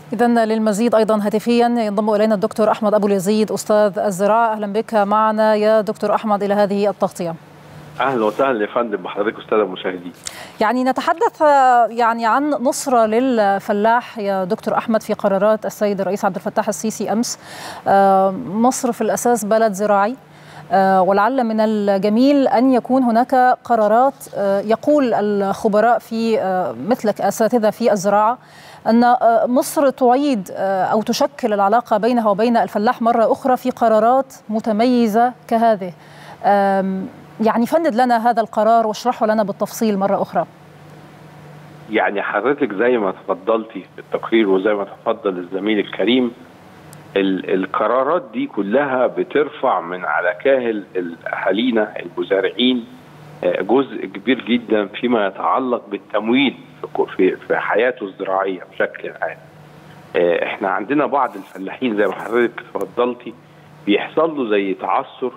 إذا للمزيد أيضا هاتفيا ينضم إلينا الدكتور أحمد أبو اليزيد أستاذ الزراعة أهلا بك معنا يا دكتور أحمد إلى هذه التغطية اهلا وسهلا يا فندم بحضرتك استاذ المشاهدين يعني نتحدث يعني عن نصرة للفلاح يا دكتور أحمد في قرارات السيد الرئيس عبد الفتاح السيسي أمس مصر في الأساس بلد زراعي ولعل من الجميل أن يكون هناك قرارات يقول الخبراء في مثلك أساتذة في الزراعة أن مصر تعيد أو تشكل العلاقة بينها وبين الفلاح مرة أخرى في قرارات متميزة كهذه يعني فند لنا هذا القرار واشرحه لنا بالتفصيل مرة أخرى يعني حضرتك زي ما تفضلتي في التقرير وزي ما تفضل الزميل الكريم القرارات دي كلها بترفع من على كاهل اهالينا المزارعين جزء كبير جدا فيما يتعلق بالتمويل في في حياته الزراعيه بشكل عام. احنا عندنا بعض الفلاحين زي ما حضرتك تفضلتي بيحصل له زي تعثر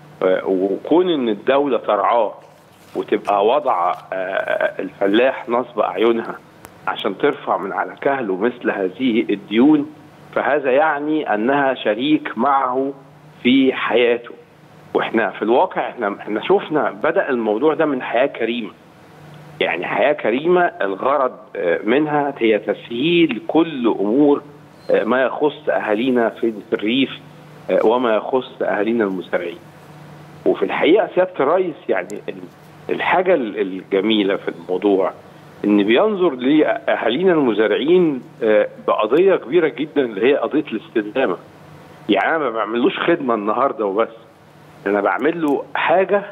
وكون ان الدوله ترعاه وتبقى وضع الفلاح نصب اعينها عشان ترفع من على كهله مثل هذه الديون فهذا يعني انها شريك معه في حياته واحنا في الواقع احنا احنا شفنا بدا الموضوع ده من حياه كريمه يعني حياه كريمه الغرض منها هي تسهيل كل امور ما يخص اهالينا في الريف وما يخص اهالينا المزارعين وفي الحقيقه سياده الرئيس يعني الحاجه الجميله في الموضوع ان بينظر لاهالينا المزارعين بقضيه كبيره جدا اللي هي قضيه الاستدامه يعني انا ما بعملوش خدمه النهارده وبس انا بعمل له حاجه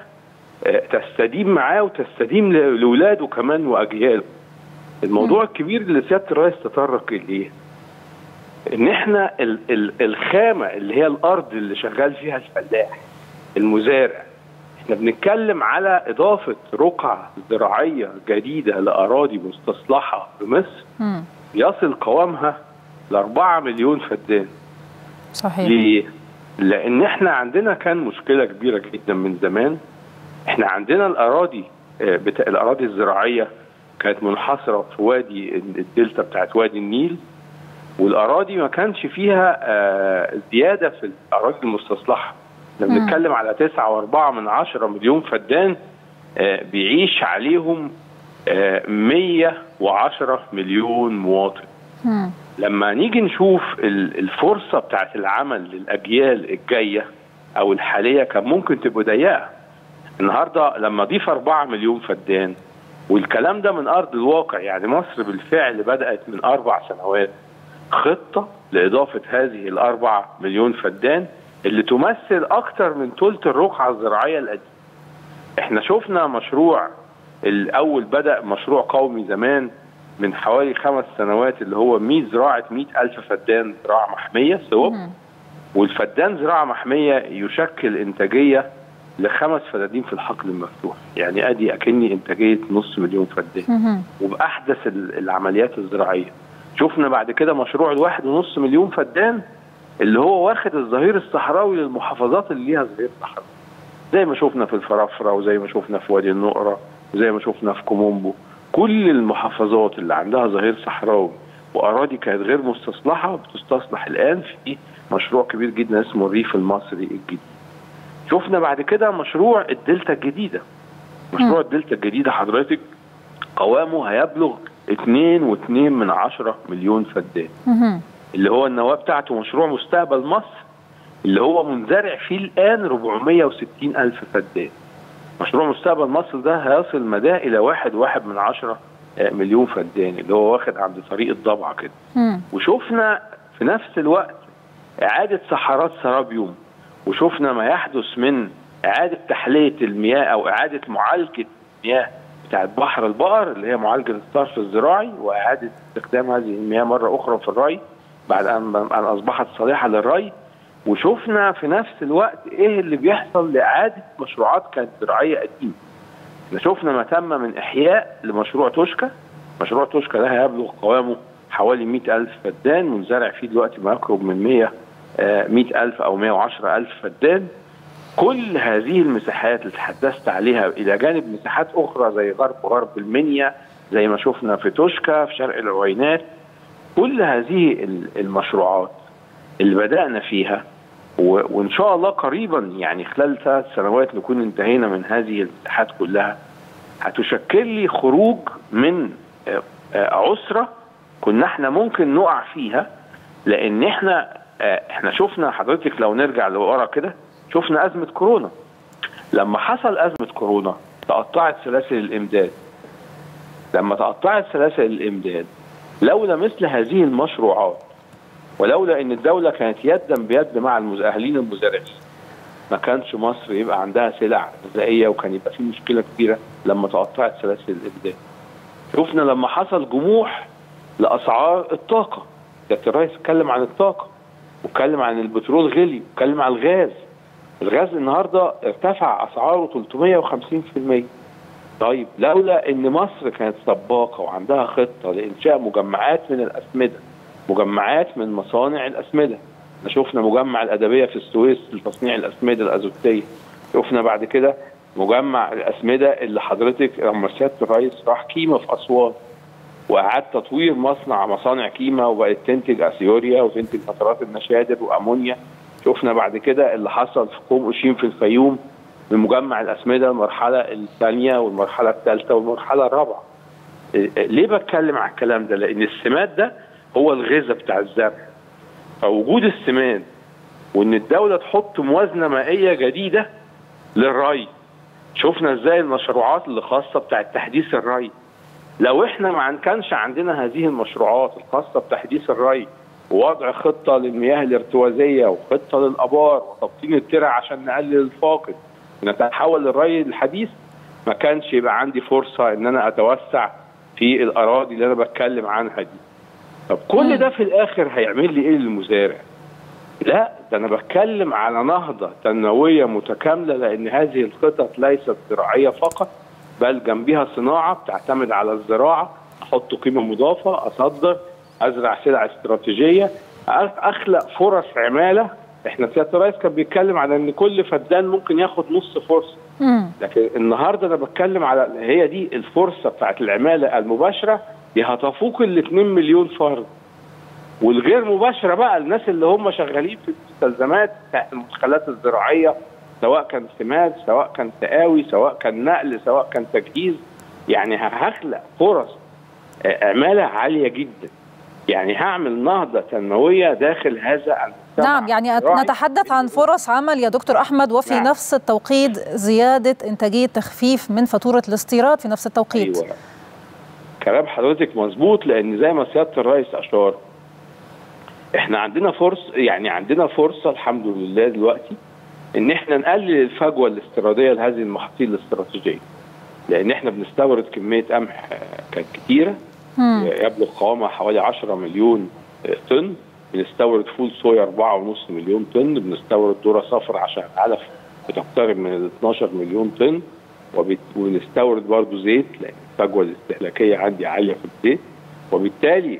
تستديم معاه وتستديم لاولاده كمان واجياله الموضوع الكبير اللي سياده الرئيس تطرق اليه ان احنا ال ال الخامه اللي هي الارض اللي شغال فيها الفلاح المزارع احنا بنتكلم على اضافه رقعه زراعيه جديده لاراضي مستصلحه في مصر م. يصل قوامها ل 4 مليون فدان صحيح ليه؟ لان احنا عندنا كان مشكله كبيره جدا من زمان احنا عندنا الاراضي بتا... الاراضي الزراعيه كانت منحصره في وادي الدلتا بتاعت وادي النيل والاراضي ما كانش فيها زياده في الاراضي المستصلحه احنا بنتكلم على تسعة واربعة من عشرة مليون فدان آه بيعيش عليهم آه مية وعشرة مليون مواطن مم. لما نيجي نشوف الفرصة بتاعت العمل للأجيال الجاية أو الحالية كان ممكن تبقى ضيقة النهاردة لما أضيف أربعة مليون فدان والكلام ده من أرض الواقع يعني مصر بالفعل بدأت من أربع سنوات خطة لإضافة هذه الأربع مليون فدان اللي تمثل اكتر من ثلث الرقعه الزراعيه القديمه. احنا شفنا مشروع الاول بدا مشروع قومي زمان من حوالي خمس سنوات اللي هو 100 زراعه 100 الف فدان زراعه محميه سوب والفدان زراعه محميه يشكل انتاجيه لخمس فدادين في الحقل المفتوح يعني ادي اكني انتاجيه نص مليون فدان وباحدث العمليات الزراعيه شفنا بعد كده مشروع الواحد ونص مليون فدان اللي هو واخد الظهير الصحراوي للمحافظات اللي ليها ظهير صحراوي زي ما شفنا في الفرافره وزي ما شفنا في وادي النقره وزي ما شفنا في كومومبو كل المحافظات اللي عندها ظهير صحراوي واراضي كانت غير مستصلحه بتستصلح الان في مشروع كبير جدا اسمه الريف المصري الجديد شفنا بعد كده مشروع الدلتا الجديده مشروع الدلتا الجديده حضرتك قوامه هيبلغ 2.2 من عشرة مليون فدان اللي هو النواه بتاعته مشروع مستقبل مصر اللي هو منزرع فيه الان 460 الف فدان مشروع مستقبل مصر ده هيصل مداه الى واحد واحد من عشرة مليون فدان اللي هو واخد عند طريق الضبعه كده وشفنا في نفس الوقت اعاده صحارات سرابيوم وشفنا ما يحدث من اعاده تحليه المياه او اعاده معالجه المياه بتاعت بحر البقر اللي هي معالجه الصرف الزراعي واعاده استخدام هذه المياه مره اخرى في الري بعد ان ان اصبحت صالحه للري وشفنا في نفس الوقت ايه اللي بيحصل لاعاده مشروعات كانت زراعيه قديمه. احنا شفنا ما تم من احياء لمشروع توشكا، مشروع توشكا ده هيبلغ قوامه حوالي 100000 فدان منزرع فيه دلوقتي ما يقرب من 100 100000 او 110000 فدان. كل هذه المساحات اللي تحدثت عليها الى جانب مساحات اخرى زي غرب غرب المنيا زي ما شفنا في توشكا في شرق العوينات كل هذه المشروعات اللي بدانا فيها وان شاء الله قريبا يعني خلال ثلاث سنوات نكون انتهينا من هذه الاتحاد كلها هتشكل لي خروج من عسره كنا احنا ممكن نقع فيها لان احنا احنا شفنا حضرتك لو نرجع لورا كده شفنا ازمه كورونا لما حصل ازمه كورونا تقطعت سلاسل الامداد لما تقطعت سلاسل الامداد لولا مثل هذه المشروعات ولولا ان الدوله كانت يدا بيد مع المتاهلين المزارعين ما كانش مصر يبقى عندها سلع غذائيه وكان يبقى في مشكله كبيره لما تقطعت سلاسل الامداد. شفنا لما حصل جموح لاسعار الطاقه كابتن الرئيس اتكلم عن الطاقه واتكلم عن البترول غلي واتكلم عن الغاز الغاز النهارده ارتفع اسعاره 350% طيب لولا ان مصر كانت سباقه وعندها خطه لانشاء مجمعات من الاسمده مجمعات من مصانع الاسمده احنا شفنا مجمع الادبيه في السويس لتصنيع الاسمده الازوتيه شفنا بعد كده مجمع الاسمده اللي حضرتك لما سياده الرئيس راح كيما في اسوان واعاد تطوير مصنع مصانع كيما وبقت تنتج اسيوريا وتنتج قطرات النشادر وامونيا شفنا بعد كده اللي حصل في قوم اوشين في الفيوم بمجمع الاسمده المرحله الثانيه والمرحله الثالثه والمرحله الرابعه ليه بتكلم على الكلام ده لان السماد ده هو الغذاء بتاع الزرع فوجود السماد وان الدوله تحط موازنه مائيه جديده للري شفنا ازاي المشروعات اللي خاصه بتاعه تحديث الري لو احنا ما كانش عندنا هذه المشروعات الخاصه بتحديث الري ووضع خطه للمياه الارتوازيه وخطه للابار وتبطين الترع عشان نقلل الفاقد ونتحول للري الحديث ما كانش يبقى عندي فرصه ان انا اتوسع في الاراضي اللي انا بتكلم عنها دي طب كل ده في الاخر هيعمل لي ايه للمزارع؟ لا ده انا بتكلم على نهضه تنمويه متكامله لان هذه الخطط ليست زراعيه فقط بل جنبها صناعه بتعتمد على الزراعه احط قيمه مضافه اصدر ازرع سلع استراتيجيه اخلق فرص عماله احنا سياده الرئيس كان بيتكلم على ان كل فدان ممكن ياخد نص فرصه لكن النهارده انا بتكلم على هي دي الفرصه بتاعت العماله المباشره دي هتفوق ال 2 مليون فرد والغير مباشره بقى الناس اللي هم شغالين في المستلزمات بتاعت المدخلات الزراعيه سواء كان سماد سواء كان تقاوي سواء كان نقل سواء كان تجهيز يعني هخلق فرص عماله عاليه جدا يعني هعمل نهضه تنمويه داخل هذا المجتمع نعم يعني نتحدث عن فرص عمل يا دكتور احمد وفي نعم. نفس التوقيت زياده انتاجيه تخفيف من فاتوره الاستيراد في نفس التوقيت أيوة. كلام حضرتك مظبوط لان زي ما سياده الرئيس اشار احنا عندنا فرصه يعني عندنا فرصه الحمد لله دلوقتي ان احنا نقلل الفجوه الاستيراديه لهذه المحاصيل الاستراتيجيه لان احنا بنستورد كميه قمح كانت كتيره يبلغ قوامها حوالي 10 مليون طن بنستورد فول صويا 4.5 مليون طن بنستورد ذره صفر عشان العلف بتقترب من ال 12 مليون طن وبنستورد برضه زيت لان الفجوه الاستهلاكيه عندي عاليه في الزيت وبالتالي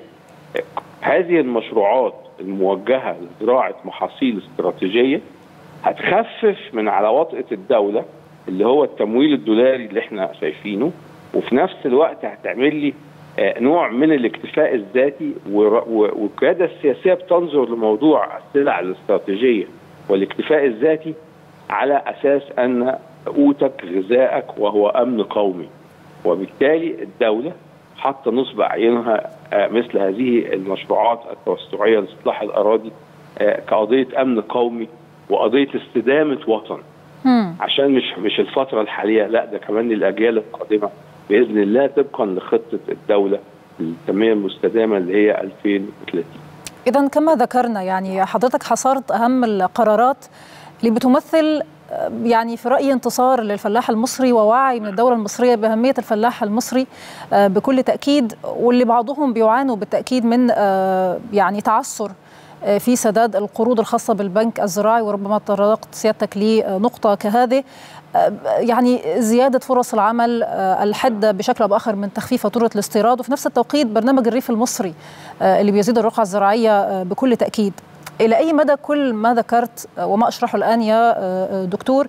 هذه المشروعات الموجهه لزراعه محاصيل استراتيجيه هتخفف من على وطأة الدولة اللي هو التمويل الدولاري اللي احنا شايفينه وفي نفس الوقت هتعمل لي نوع من الاكتفاء الذاتي والقيادة السياسية بتنظر لموضوع السلع الاستراتيجية والاكتفاء الذاتي على أساس أن قوتك غذائك وهو أمن قومي وبالتالي الدولة حاطة نصب عينها مثل هذه المشروعات التوسعية لاصلاح الأراضي كقضية أمن قومي وقضيه استدامه وطن مم. عشان مش مش الفتره الحاليه لا ده كمان للاجيال القادمه باذن الله طبقا لخطه الدوله للتنميه المستدامه اللي هي 2030 اذا كما ذكرنا يعني حضرتك حصرت اهم القرارات اللي بتمثل يعني في رايي انتصار للفلاح المصري ووعي من الدوله المصريه باهميه الفلاح المصري بكل تاكيد واللي بعضهم بيعانوا بالتاكيد من يعني تعثر في سداد القروض الخاصة بالبنك الزراعي وربما تطرقت سيادتك لنقطة كهذه يعني زيادة فرص العمل الحدة بشكل أو بآخر من تخفيف فاتورة الاستيراد وفي نفس التوقيت برنامج الريف المصري اللي بيزيد الرقعة الزراعية بكل تأكيد الى اي مدى كل ما ذكرت وما اشرحه الان يا دكتور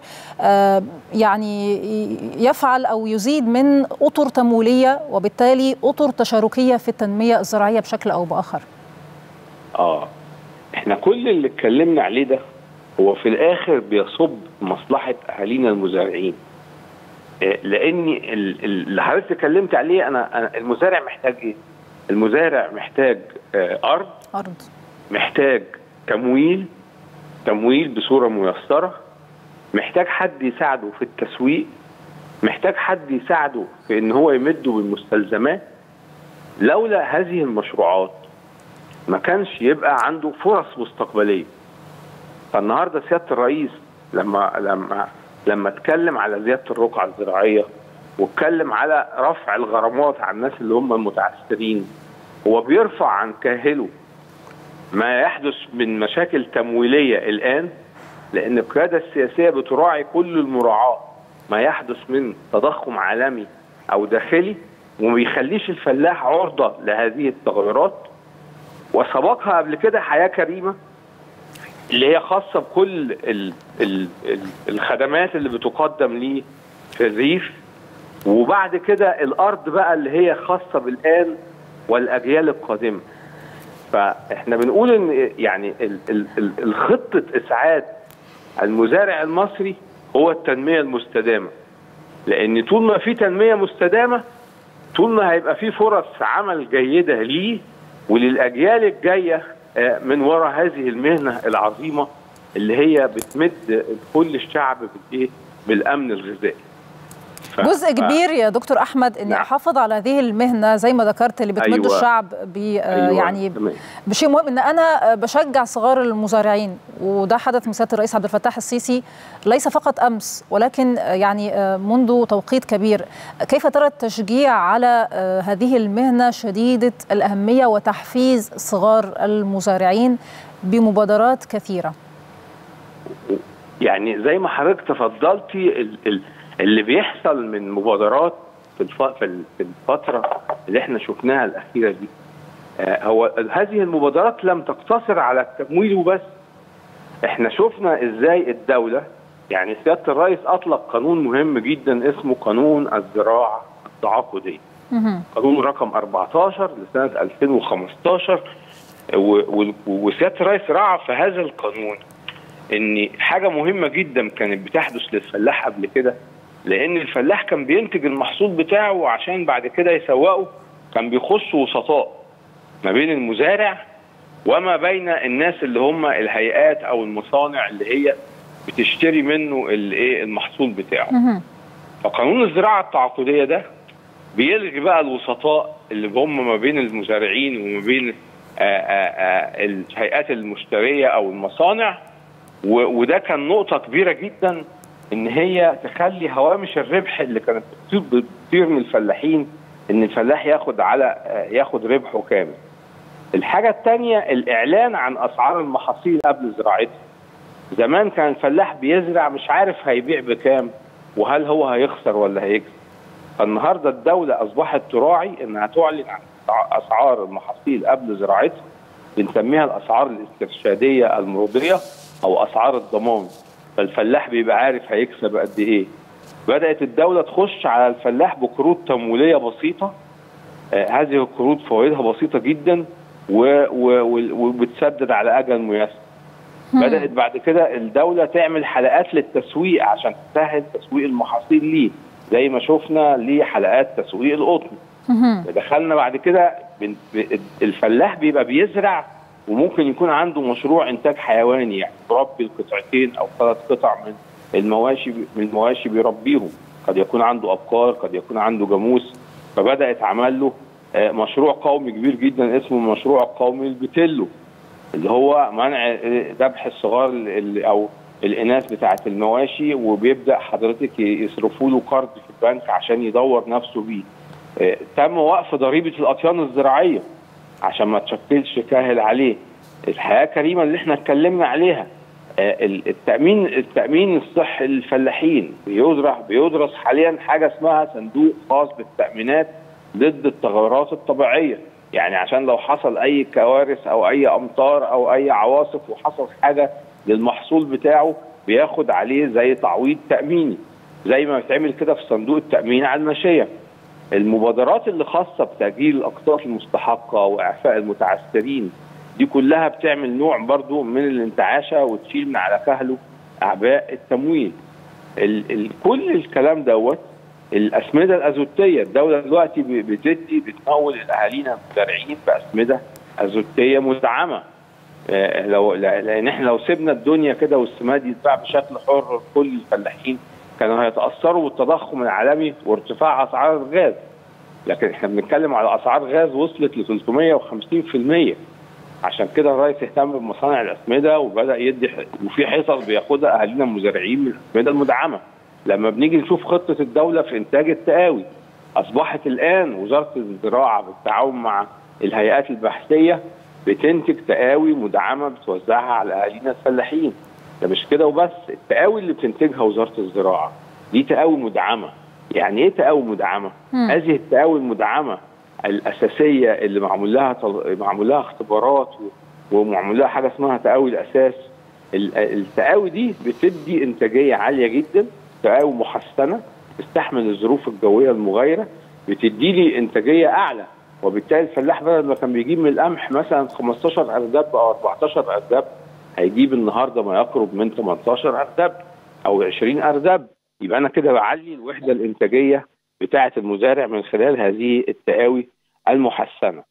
يعني يفعل او يزيد من اطر تمويليه وبالتالي اطر تشاركيه في التنميه الزراعيه بشكل او باخر اه احنا كل اللي اتكلمنا عليه ده هو في الاخر بيصب مصلحه اهالينا المزارعين لان اللي حضرتك اتكلمت عليه انا المزارع محتاج ايه؟ المزارع محتاج ارض ارض محتاج تمويل تمويل بصوره ميسره محتاج حد يساعده في التسويق محتاج حد يساعده في ان هو يمده بالمستلزمات لولا هذه المشروعات ما كانش يبقى عنده فرص مستقبليه فالنهارده سياده الرئيس لما لما لما اتكلم على زياده الرقعه الزراعيه واتكلم على رفع الغرامات على الناس اللي هم المتعثرين هو بيرفع عن كاهله ما يحدث من مشاكل تمويليه الان لان القياده السياسيه بتراعي كل المراعاه ما يحدث من تضخم عالمي او داخلي وما بيخليش الفلاح عرضه لهذه التغيرات وسبقها قبل كده حياه كريمه اللي هي خاصه بكل ال ال ال الخدمات اللي بتقدم ليه في الريف وبعد كده الارض بقى اللي هي خاصه بالان والاجيال القادمه فاحنا بنقول ان يعني الخطه اسعاد المزارع المصري هو التنميه المستدامه لان طول ما في تنميه مستدامه طول ما هيبقى في فرص عمل جيده ليه وللاجيال الجايه من وراء هذه المهنه العظيمه اللي هي بتمد كل الشعب بالايه؟ بالامن الغذائي. ف... جزء كبير يا دكتور احمد اني نعم. احافظ على هذه المهنه زي ما ذكرت اللي بتمد أيوة. الشعب ب أيوة. يعني تمام. بشيء مهم ان انا بشجع صغار المزارعين وده حدث من سياده الرئيس عبد الفتاح السيسي ليس فقط امس ولكن يعني منذ توقيت كبير كيف ترى التشجيع على هذه المهنه شديده الاهميه وتحفيز صغار المزارعين بمبادرات كثيره يعني زي ما حضرتك تفضلتي ال ال اللي بيحصل من مبادرات في في الفتره اللي احنا شفناها الاخيره دي هو هذه المبادرات لم تقتصر على التمويل وبس احنا شفنا ازاي الدوله يعني سياده الرئيس اطلق قانون مهم جدا اسمه قانون الزراعه التعاقديه قانون رقم 14 لسنه 2015 وسياده الرئيس راعى في هذا القانون ان حاجه مهمه جدا كانت بتحدث للفلاح قبل كده لان الفلاح كان بينتج المحصول بتاعه وعشان بعد كده يسوقه كان بيخش وسطاء ما بين المزارع وما بين الناس اللي هم الهيئات او المصانع اللي هي بتشتري منه الايه المحصول بتاعه فقانون الزراعه التعاقديه ده بيلغي بقى الوسطاء اللي هم ما بين المزارعين وما بين الهيئات المشتريه او المصانع وده كان نقطه كبيره جدا ان هي تخلي هوامش الربح اللي كانت بتطير من الفلاحين ان الفلاح ياخد على ياخد ربحه كامل. الحاجه الثانيه الاعلان عن اسعار المحاصيل قبل زراعتها. زمان كان الفلاح بيزرع مش عارف هيبيع بكام وهل هو هيخسر ولا هيكسب. فالنهارده الدوله اصبحت تراعي انها تعلن عن اسعار المحاصيل قبل زراعتها بنسميها الاسعار الاسترشاديه المرضيه او اسعار الضمان. فالفلاح بيبقى عارف هيكسب قد ايه بدات الدوله تخش على الفلاح بقروض تمويليه بسيطه آه هذه القروض فوائدها بسيطه جدا وبتسدد على اجل ميسر بدات بعد كده الدوله تعمل حلقات للتسويق عشان تسهل تسويق المحاصيل ليه زي ما شفنا لحلقات تسويق القطن دخلنا بعد كده الفلاح بيبقى بيزرع وممكن يكون عنده مشروع انتاج حيواني يعني بربي القطعتين او ثلاث قطع من المواشي من المواشي بيربيهم قد يكون عنده ابقار قد يكون عنده جاموس فبدات عمل له مشروع قومي كبير جدا اسمه المشروع القومي البتلو اللي هو منع ذبح الصغار اللي او الاناث بتاعه المواشي وبيبدا حضرتك يصرفوا له قرض في البنك عشان يدور نفسه بيه. تم وقف ضريبه الاطيان الزراعيه عشان ما تشكلش كاهل عليه. الحياه كريمه اللي احنا اتكلمنا عليها التامين التامين الصحي للفلاحين بيدرس بيدرس حاليا حاجه اسمها صندوق خاص بالتامينات ضد التغيرات الطبيعيه يعني عشان لو حصل اي كوارث او اي امطار او اي عواصف وحصل حاجه للمحصول بتاعه بياخد عليه زي تعويض تاميني زي ما بيتعمل كده في صندوق التامين على الماشيه المبادرات اللي خاصه بتاجيل الاقساط المستحقه واعفاء المتعثرين دي كلها بتعمل نوع برضو من الانتعاشه وتشيل من على كهله اعباء التمويل ال ال كل الكلام دوت الاسمده الازوتيه الدوله دلوقتي بتدي بتمول الاهالينا المزارعين باسمده ازوتيه مدعمه آه لو لان احنا لو سيبنا الدنيا كده والسماد يتباع بشكل حر لكل الفلاحين كانوا هيتاثروا بالتضخم العالمي وارتفاع اسعار الغاز لكن احنا بنتكلم على اسعار غاز وصلت ل 350% عشان كده الرئيس اهتم بمصانع الاسمده وبدا يدي وفي حصص بياخدها اهالينا المزارعين من الاسمده المدعمه لما بنيجي نشوف خطه الدوله في انتاج التقاوي اصبحت الان وزاره الزراعه بالتعاون مع الهيئات البحثيه بتنتج تقاوي مدعمه بتوزعها على اهالينا الفلاحين ده مش كده وبس التقاوي اللي بتنتجها وزاره الزراعه دي تقاوي مدعمه يعني ايه تقاوي مدعمه هذه التقاوي المدعمه الاساسيه اللي معمول لها طل... معمول لها اختبارات ومعمول لها حاجه اسمها تقاوي الاساس التقاوي دي بتدي انتاجيه عاليه جدا تقاوي محسنه تستحمل الظروف الجويه المغايره بتدي لي انتاجيه اعلى وبالتالي الفلاح بدل ما كان بيجيب من القمح مثلا 15 ارداب او 14 ارداب هيجيب النهارده ما يقرب من 18 ارداب او 20 ارداب يبقى انا كده بعلي الوحده الانتاجيه بتاعه المزارع من خلال هذه التقاوي المحسنه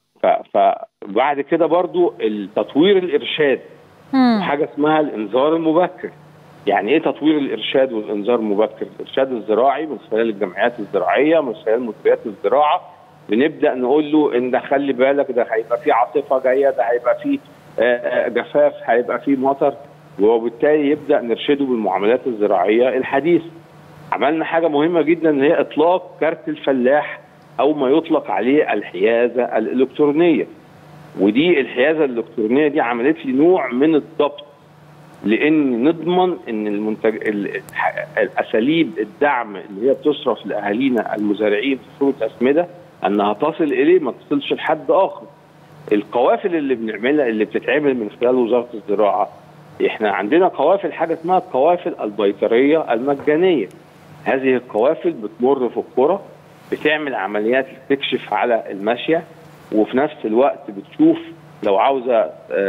فبعد كده برضو التطوير الارشاد وحاجه اسمها الانذار المبكر يعني ايه تطوير الارشاد والانذار المبكر الارشاد الزراعي من خلال الجمعيات الزراعيه من خلال مديريات الزراعه بنبدا نقول له ان خلي بالك ده هيبقى في عاصفه جايه ده هيبقى في جفاف هيبقى في مطر وبالتالي يبدا نرشده بالمعاملات الزراعيه الحديثه عملنا حاجه مهمه جدا اللي هي اطلاق كارت الفلاح او ما يطلق عليه الحيازه الالكترونيه ودي الحيازه الالكترونيه دي عملت لي نوع من الضبط لان نضمن ان المنتج الاساليب الدعم اللي هي بتصرف لاهالينا المزارعين في صوره اسمده انها تصل اليه ما تصلش لحد اخر القوافل اللي بنعملها اللي بتتعمل من خلال وزاره الزراعه احنا عندنا قوافل حاجه اسمها القوافل البيطريه المجانيه هذه القوافل بتمر في القرى بتعمل عمليات تكشف على الماشيه وفي نفس الوقت بتشوف لو عاوزه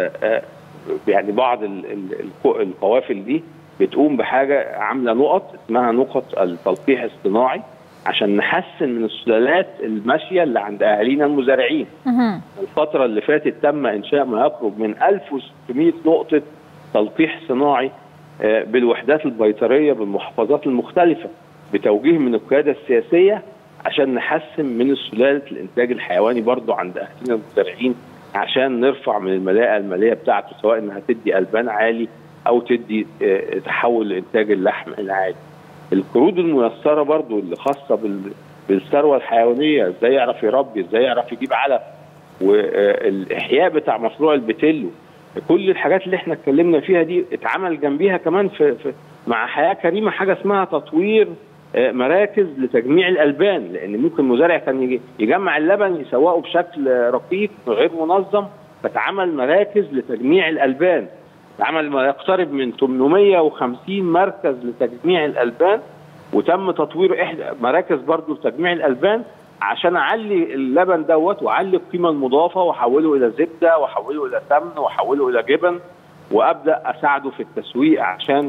يعني بعض القوافل دي بتقوم بحاجه عامله نقط اسمها نقط التلقيح الصناعي عشان نحسن من السلالات الماشيه اللي عند اهالينا المزارعين. الفتره اللي فاتت تم انشاء ما يقرب من 1600 نقطه تلقيح صناعي بالوحدات البيطريه بالمحافظات المختلفه بتوجيه من القياده السياسيه عشان نحسن من سلاله الانتاج الحيواني برضو عند اهالينا المزارعين عشان نرفع من الملاءه الماليه بتاعته سواء انها تدي البان عالي او تدي تحول لانتاج اللحم العالي. القروض الميسره برضو اللي خاصه بالثروه الحيوانيه ازاي يعرف يربي ازاي يعرف يجيب علف والاحياء بتاع مشروع البتلو كل الحاجات اللي احنا اتكلمنا فيها دي اتعمل جنبيها كمان في, في مع حياه كريمه حاجه اسمها تطوير مراكز لتجميع الالبان لان ممكن مزارع كان يجمع اللبن يسوقه بشكل رقيق غير منظم فتعمل مراكز لتجميع الالبان عمل ما يقترب من 850 مركز لتجميع الالبان وتم تطوير احدى مراكز برضو لتجميع الالبان عشان اعلي اللبن دوت واعلي القيمه المضافه واحوله الى زبده واحوله الى سمن واحوله الى جبن وابدا اساعده في التسويق عشان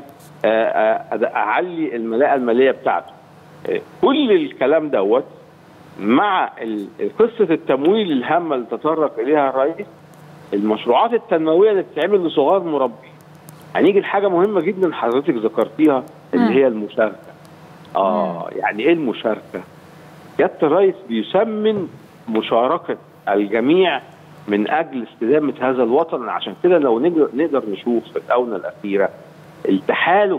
اعلي الملاءه الماليه بتاعته. كل الكلام دوت مع قصه التمويل الهامه اللي تطرق اليها الرئيس المشروعات التنمويه اللي بتتعمل لصغار مربين. هنيجي لحاجه مهمه جدا حضرتك ذكرتيها اللي هي المشاركه. اه يعني ايه المشاركه؟ سياده الرئيس بيسمن مشاركه الجميع من اجل استدامه هذا الوطن عشان كده لو نقدر نشوف في الاونه الاخيره التحالف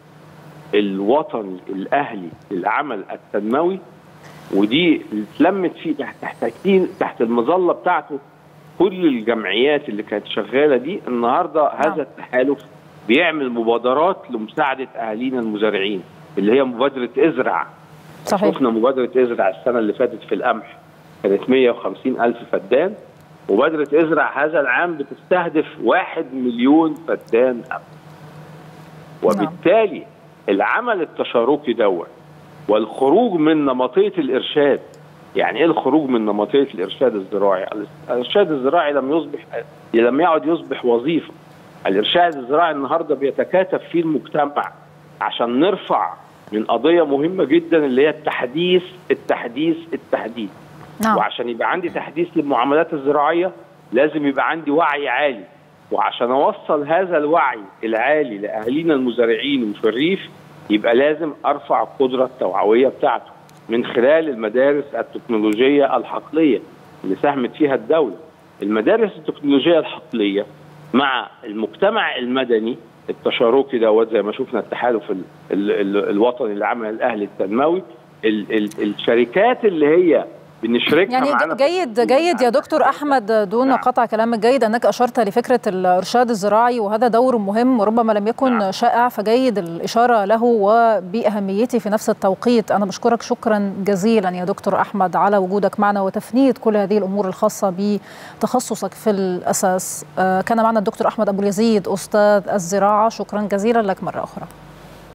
الوطني الاهلي للعمل التنموي ودي اتلمت فيه تحت تحت تحت المظله بتاعته كل الجمعيات اللي كانت شغاله دي النهارده هذا التحالف بيعمل مبادرات لمساعده اهالينا المزارعين اللي هي مبادره ازرع صحيح شفنا مبادره ازرع السنه اللي فاتت في القمح كانت 150 ألف فدان وبذرة ازرع هذا العام بتستهدف واحد مليون فدان أمن وبالتالي العمل التشاركي دوت والخروج من نمطية الإرشاد يعني ايه الخروج من نمطيه الارشاد الزراعي؟ الارشاد الزراعي لم يصبح لم يعد يصبح وظيفه. الارشاد الزراعي النهارده بيتكاتف فيه المجتمع عشان نرفع من قضيه مهمه جدا اللي هي التحديث التحديث التحديث. نعم. وعشان يبقى عندي تحديث للمعاملات الزراعيه لازم يبقى عندي وعي عالي وعشان اوصل هذا الوعي العالي لاهالينا المزارعين وفي الريف يبقى لازم ارفع القدره التوعويه بتاعته. من خلال المدارس التكنولوجية الحقلية اللي ساهمت فيها الدولة المدارس التكنولوجية الحقلية مع المجتمع المدني التشاركي دوت زي ما شفنا التحالف ال ال ال الوطني العام الاهلي التنموي ال ال الشركات اللي هي بنشركها يعني معانا جيد جيد يا دكتور احمد دون نعم. قطع كلامك جيد انك اشرت لفكره الارشاد الزراعي وهذا دور مهم وربما لم يكن نعم. شائع فجيد الاشاره له وباهميته في نفس التوقيت انا بشكرك شكرا جزيلا يا دكتور احمد على وجودك معنا وتفنيد كل هذه الامور الخاصه بتخصصك في الاساس كان معنا الدكتور احمد ابو اليزيد استاذ الزراعه شكرا جزيلا لك مره اخرى